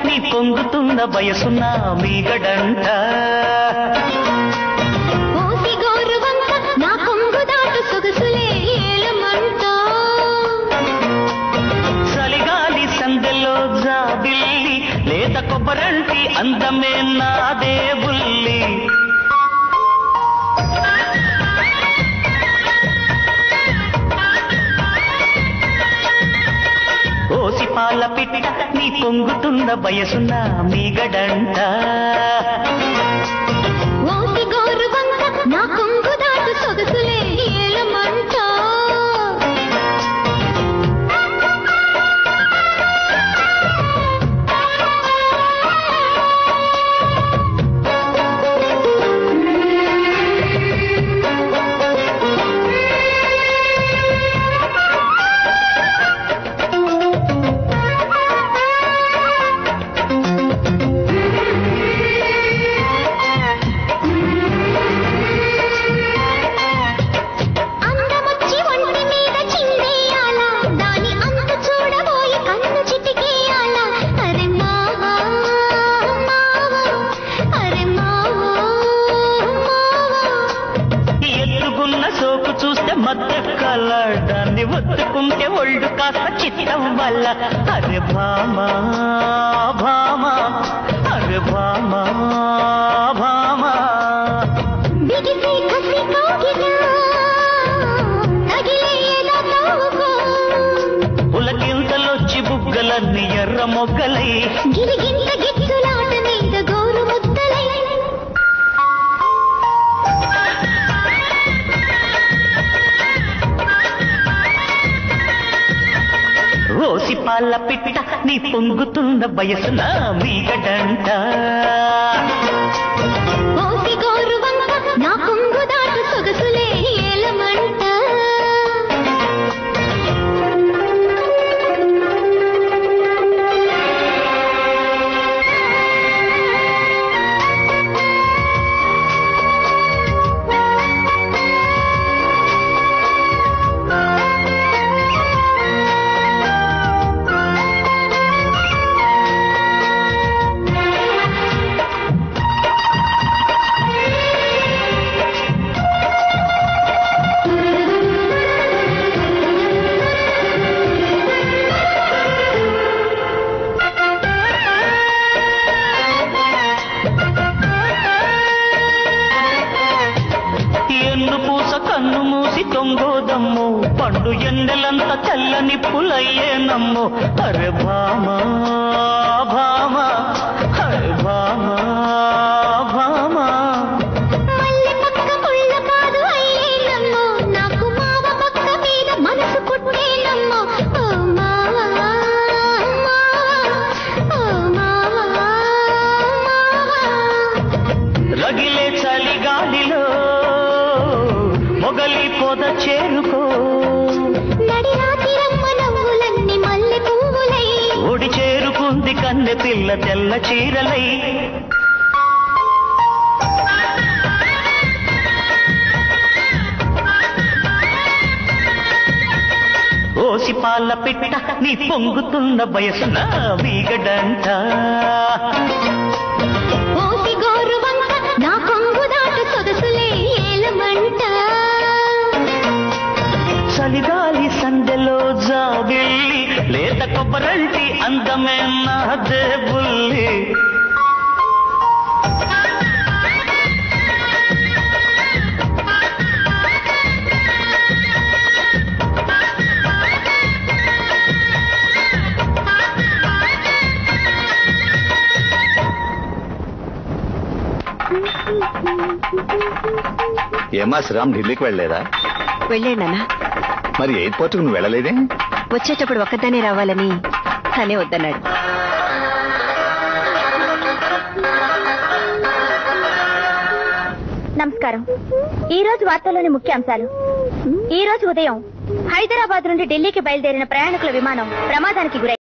నీ పొంగుతున్న వయసున్న మీగడంట ఓసి గోరువంక నా కొంగు దాటు సొగసులే ఏలమంట చలిగాలి సందెలో జాబిల్లి లేత కొబ్బరంటి అందమే నాదే బుల్లి ఓసి పాల పిట్ట నీ పొంగుతున్న వయసున్న మీగడంట ఓసి గోరువంక నా కొంగు దాటు సొగసులే ఏలమంట అందమొచ్చి ఒంటి మీద చిందేయాల దాని అంత చూడబోయి కన్ను చిటికేయాల అరే మావా మావా అరే మావా మావా ఎత్తుకున్న సోకు చూస్తే మద్దెక్కల దాన్ని ఒత్తుకుంటే ఒళ్ళు కాస్త చిత్తం వల్ల అరే భామా భామా అరే భామా భామా బిగిసే కసి కాగినా తగిలే ఏదో తవ్వుకో పులకింతలొచ్చి బుగ్గలన్నీ ఎర్ర మొగ్గలై గిరిగింత గిచ్చులాట మీద గోరు ముద్దలై రోసి పాల పిట్ట నీ పొంగుతున్న వయసున మీగడంట ఓసి గోరు వంక నా కొంగు దాటు సొగసులే ఏలమంట ఎన్ను పూస కన్ను మూసి తొంగోదమ్ము పండు ఎండలంత చల్లని పులయ్యేనమ్ము అరే భామా భామా అరే భామా భామా మల్లె పక్క ముళ్ళ కాదు అయ్యేనమ్మో నాకు మావ పక్క మీద మనసు పుట్టేనమ్మో ఓ మావా మావా ఓ మావా మావా రగిలే చలిగాలిలో మొగలి పొద చేరుకో నడిరాతి రమ్మ నవ్వులన్నీ మల్లె పువ్వులై ఒడి చేరుకుంది కన్నె పిల్ల తెల్ల చీరలై ఓసి పాల పిట్ట నీ పొంగుతున్న వయసున వీగడంట ఓసి గోరు వంక నా కొంగు దాటు సొగసులే ఏలమంట చలిగాలి సందెలో జాబిల్లి లేత కొబ్బరంటి అందమే నాదే బుల్లి ఏమా శ్రీరామ్ ఢిల్లీకి వెళ్ళలేదా వెళ్ళాడనా మరి ఎయిర్పోర్ట్ నువ్వు వెళ్ళలేదే వచ్చేటప్పుడు ఒక్కదానే రావాలని తనే వద్దన్నాడు నమస్కారం ఈ రోజు వార్తల్లోని ముఖ్యాంశాలు ఈ రోజు ఉదయం హైదరాబాద్ నుండి ఢిల్లీకి బయలుదేరిన ప్రయాణికుల విమానం ప్రమాదానికి గురై